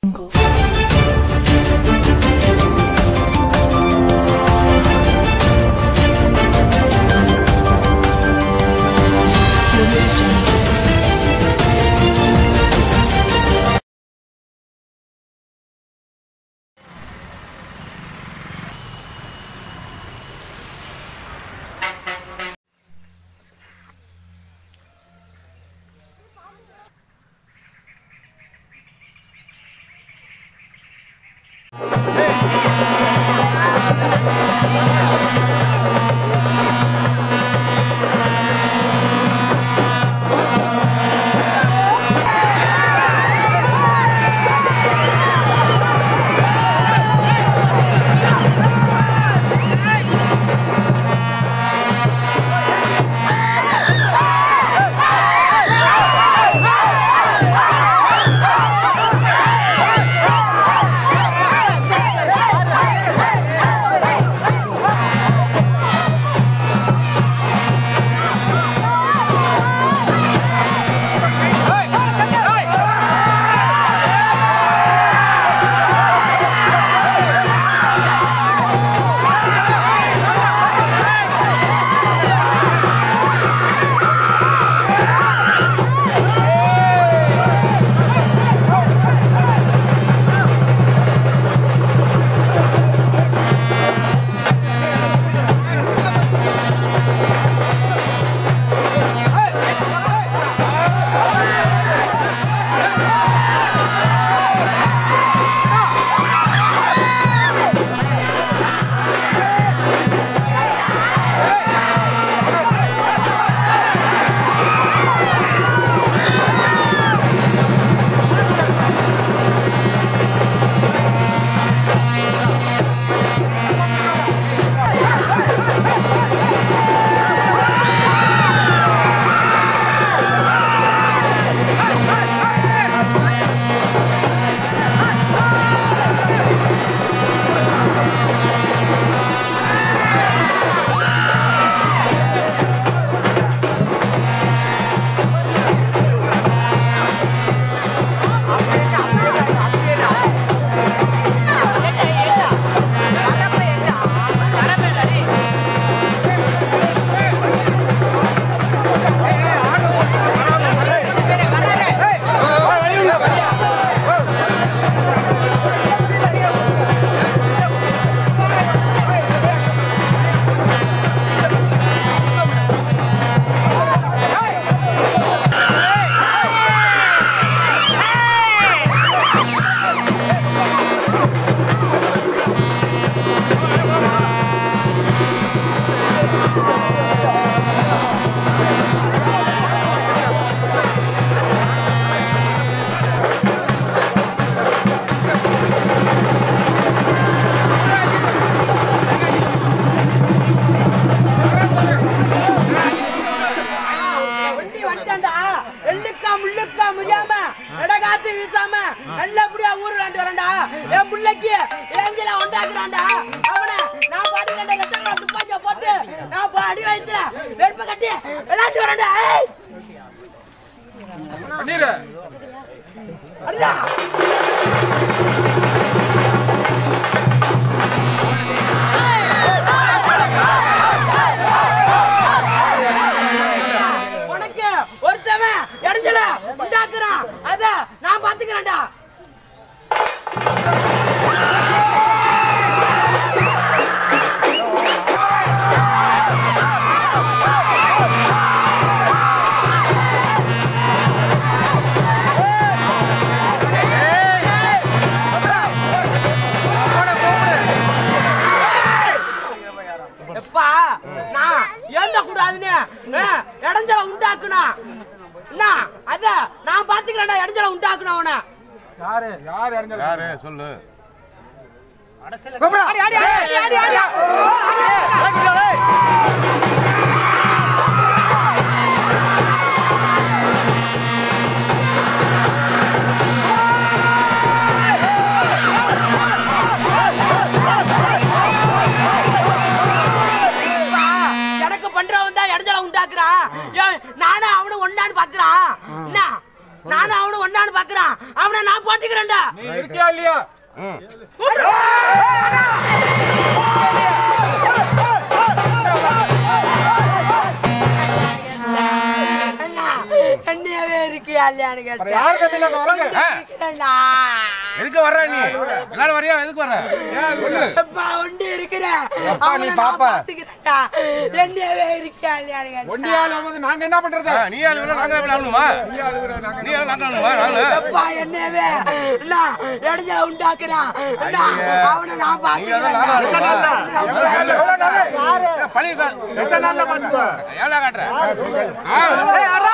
வண்டி வந்துட்டான்டா எள்ளுக்கா முள்ளுக்கா முடியாம இடகாத்து வீசாம நல்லபடியா ஊருலாண்டு வரண்டா என் பிள்ளைக்கு ஏஞ்சல உண்டாக்குறான்டா அவனை நான் பாடி ரெண்டு ரத்தங்களை துப்பாக்கிய போட்டு நான் பா- அடி வயிற்றுல வெறுப்ப கட்டி விளையாட்டு வரண்டா ஏய்! அண்ணா உனக்கு ஒருத்தவன் இடைஞ்சல உண்டாக்குறான் அத நான் பாத்துக்கிறேன்டா எப்பா நான் ஏந்த கூடாதுன்னு அஹ், இடைஞ்சல உண்டாக்குனா என்ன அத நான் பாத்துக்கிறேன்டா இடைஞ்சல உண்டாக்குனா அவன யாரு சொல்லு அடி அடி அடி அடி அடி அப்பா, எனக்கு பண்றவன் தான் இடைஞ்சல உண்டாக்குறான் ஏன், நானும் அவனும் ஒன்னான்னு பாக்குறான் என்ன நானும் அவனும் ஒன்னா போட்டுக்கலான்னு பாக்குறான் அவனை நான் போட்டுக்கிறேன்டா நீ இருக்கியா இல்லையா அண்ணா என்னையவே இருக்கியா இல்லையான்னு அப்புறம் கேட்டேன் யாரு கம்பியில அங்க வரங்க இருக்கிறேன்டா. எதுக்கு வர்ற நீ எல்லாரும் வரியா எதுக்கு வர்ற சொல்லு அப்பா, ஒண்டி இருக்கிற. அப்பா, நீ அவனை நான் பாப்பா. பாத்துக்கிறேன்டா. என்னையவே இருக்கியா இல்லையான்னு கேட்டேன். ஒண்டியால வந்து நாங்க என்ன பண்றது ஆ, நீ அழுகுற நாங்க எப்படி அழுணுமா நீ அழுகு, நாங்க அழுணுமா நாங்க அப்பா, என்னையவே, அண்ணா, இடைஞ்சல உண்டாக்குறான். அண்ணா, அவனை நான் பாத்துக்கிறேன்டா. நானும் அழுவா? நான் பாத்துக்கிறேன். பழி ஏழா காட்டுற ஆ,